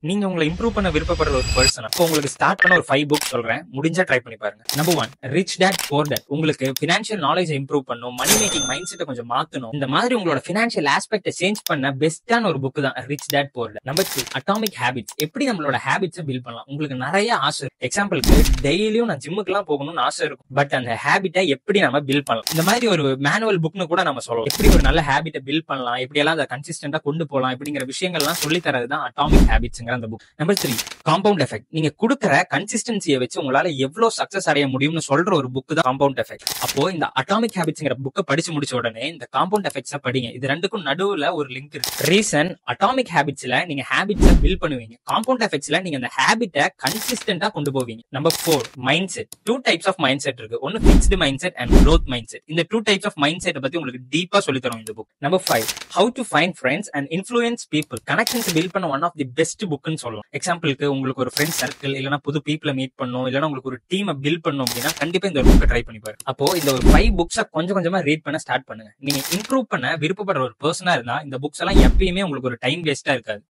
நீங்க உங்களை இம்ப்ரூவ் பண்ண விருப்பப்படுற ஒரு பர்சன் அப்போ உங்களுக்கு ஸ்டார்ட் பண்ண ஒரு ஃபைவ் புக் சொல்றேன் முடிஞ்சா ட்ரை பண்ணி பாருங்க number one rich dad poor dad உங்களுக்கு பினான்சியல் நாலேஜ் இம்ப்ரூவ் பண்ணும் மணி மேக்கிங் மைண்ட் செட்டை கொஞ்சம் மாத்தணும் இந்த மாதிரி உங்களோட பினான்சியல் ஆஸ்பெக்ட சேஞ்ச் பண்ண பெஸ்டான ஒரு புக் தான் rich dad poor dad number two atomic habits எப்படி நம்மளோட ஹேபிட்ஸை பில்ட் பண்ணலாம் உங்களுக்கு நிறைய ஆசை இருக்கு எக்ஸாம்பிளுக்கு டெய்லியும் நான் ஜிம்முக்குலாம் போகணும்னு ஆசை இருக்கும் பட் அந்த ஹேபிட்டை எப்படி நம்ம பில்ட் பண்ணலாம் இந்த மாதிரி ஒரு மேனுவல் புக்னு கூட நம்ம சொல்லலாம் எப்படி ஒரு நல்ல ஹேபிட்டை பில்ட் பண்ணலாம் எப்படி எல்லாம் அதை கன்சிஸ்டன்டா கொண்டு போகலாம் இப்படிங்கிற விஷயங்கள்லாம் சொல்லி தரது தான் அட்டாமிக் ஹேபிட்ஸ்ங்கிற அந்த book number three compound effect நீங்க கொடுக்குற கன்சிஸ்டன்சியை வச்சு உங்களால எவ்வளவு சக்சஸ் அடைய முடியும்னு சொல்ற ஒரு புக் தான் காம்பவுண்ட் எஃபெக்ட் அப்போ இந்த அட்டாமிக் ஹேபிட்ஸ்ங்கிற புக்கை படிச்சு முடிச்ச உடனே இந்த காம்பவுண்ட் எஃபெக்ட்ஸை படிங்க இது ரெண்டுக்கும் நடுவுல ஒரு லிங்க் இருக்கு ரீசன் அட்டாமிக் ஹேபிட்ஸ்ல நீங்க ஹேபிட்ஸை பில்ட் பண்ணுவீங்க காம்பவுண்ட் எஃபெக்ட்ஸ்ல நீங்க அந்த ஹேபிட்டை கன்சிஸ்டன்டா கொண்டு போவீங்க number four mindset two types of mindset இருக்கு ஒன்னு fixed mindset and growth mindset இந்த two types of mindset பத்தி உங்களுக்கு டீப்பா சொல்லி தரும் இந்த book number five how to find friends and influence people connections build பண்ண ஒன் ஆஃப் தி பெஸ்ட் புக்னு சொல்லலாம் எக்ஸாம்பிளுக்கு உங்களுக்கு ஒரு ஃப்ரெண்ட் சர்க்கிள் இல்லைன்னா புது பீப்புளை மீட் பண்ணும் இல்லைன்னா உங்களுக்கு ஒரு டீமை பில்ட் பண்ணும் அப்படின்னா கண்டிப்பா இந்த ஒரு புக்கை ட்ரை பண்ணி பாருங்க அப்போ இந்த ஒரு ஃபைவ் புக்ஸை கொஞ்சம் கொஞ்சமா ரீட் பண்ண ஸ்டார்ட் பண்ணுங்க நீங்க இம்ப்ரூவ் பண்ண விருப்பப்படுற ஒரு பர்சனா இருந்தா இந்த புக்ஸ் எல்லாம் எப்பயுமே உங்களுக்கு ஒரு டைம் வேஸ்டா இருக்காது